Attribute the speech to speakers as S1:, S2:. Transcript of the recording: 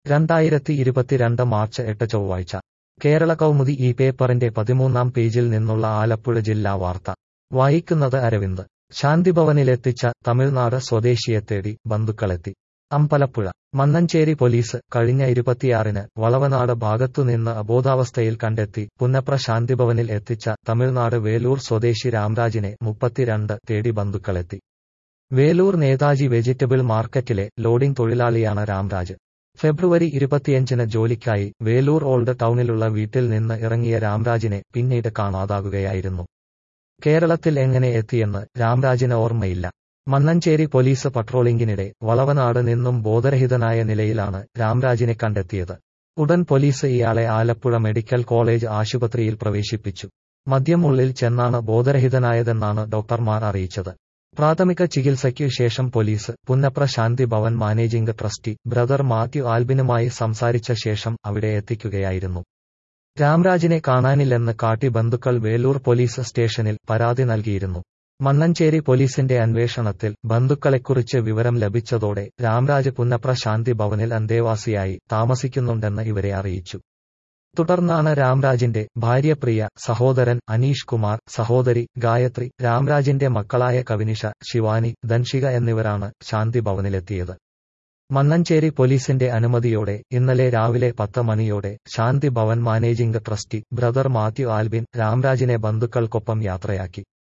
S1: രണ്ടായിരത്തി ഇരുപത്തിരണ്ട് മാർച്ച് എട്ട് ചൊവ്വാഴ്ച കേരള കൗമുദി ഈ പേപ്പറിന്റെ പതിമൂന്നാം പേജിൽ നിന്നുള്ള ആലപ്പുഴ ജില്ലാ വാർത്ത വായിക്കുന്നത് അരവിന്ദ് ശാന്തിഭവനിലെത്തിച്ച തമിഴ്നാട് സ്വദേശിയെ തേടി ബന്ധുക്കളെത്തി അമ്പലപ്പുഴ മന്നഞ്ചേരി പോലീസ് കഴിഞ്ഞ ഇരുപത്തിയാറിന് വളവനാട് ഭാഗത്തുനിന്ന് അബോധാവസ്ഥയിൽ കണ്ടെത്തി പുന്നപ്ര ശാന്തിഭവനിൽ എത്തിച്ച തമിഴ്നാട് വേലൂർ സ്വദേശി രാംരാജിനെ മുപ്പത്തിരണ്ട് തേടി ബന്ധുക്കളെത്തി Vellore Netaji vegetable market loading തൊഴിലാളിയാണ് രാംരാജ് ഫെബ്രുവരി ഇരുപത്തിയഞ്ചിന് ജോലിക്കായി വേലൂർ ഓൾഡ് ടൗണിലുള്ള വീട്ടിൽ നിന്ന് ഇറങ്ങിയ രാംരാജിനെ പിന്നീട് കാണാതാകുകയായിരുന്നു കേരളത്തിൽ എങ്ങനെ എത്തിയെന്ന് രാംരാജിന് ഓർമ്മയില്ല മന്നഞ്ചേരി പോലീസ് പട്രോളിംഗിനിടെ വളവനാട് നിന്നും ബോധരഹിതനായ നിലയിലാണ് രാംരാജിനെ കണ്ടെത്തിയത് ഉടൻ പോലീസ് ഇയാളെ ആലപ്പുഴ മെഡിക്കൽ കോളേജ് ആശുപത്രിയിൽ പ്രവേശിപ്പിച്ചു മദ്യം ഉള്ളിൽ ചെന്നാണ് ബോധരഹിതനായതെന്നാണ് ഡോക്ടർമാർ അറിയിച്ചത് പ്രാഥമിക ചികിത്സയ്ക്കു ശേഷം police Punnapra Shanti Bhavan managing trustee brother Mathew ആൽബിനുമായി സംസാരിച്ച ശേഷം അവിടെ എത്തിക്കുകയായിരുന്നു രാംരാജിനെ കാണാനില്ലെന്ന് കാട്ടി ബന്ധുക്കൾ വേലൂർ പോലീസ് സ്റ്റേഷനിൽ പരാതി നൽകിയിരുന്നു മണ്ണഞ്ചേരി പോലീസിന്റെ അന്വേഷണത്തിൽ ബന്ധുക്കളെക്കുറിച്ച് വിവരം ലഭിച്ചതോടെ രാംരാജ് പുന്നപ്ര ശാന്തി ഭവനിൽ അന്തേവാസിയായി താമസിക്കുന്നുണ്ടെന്ന് ഇവരെ അറിയിച്ചു തുടർന്നാണ് രാംരാജിന്റെ ഭാര്യ പ്രിയ സഹോദരൻ അനീഷ് കുമാർ സഹോദരി ഗായത്രി രാംരാജിന്റെ മക്കളായ കവിനിഷ ശിവാനി ധൻഷിക എന്നിവരാണ് ശാന്തി ഭവനിലെത്തിയത് മന്നഞ്ചേരി പോലീസിന്റെ അനുമതിയോടെ ഇന്നലെ രാവിലെ പത്ത് മണിയോടെ Shanti Bhavan managing trustee brother Mathew Albin രാംരാജിനെ ബന്ധുക്കൾക്കൊപ്പം യാത്രയാക്കി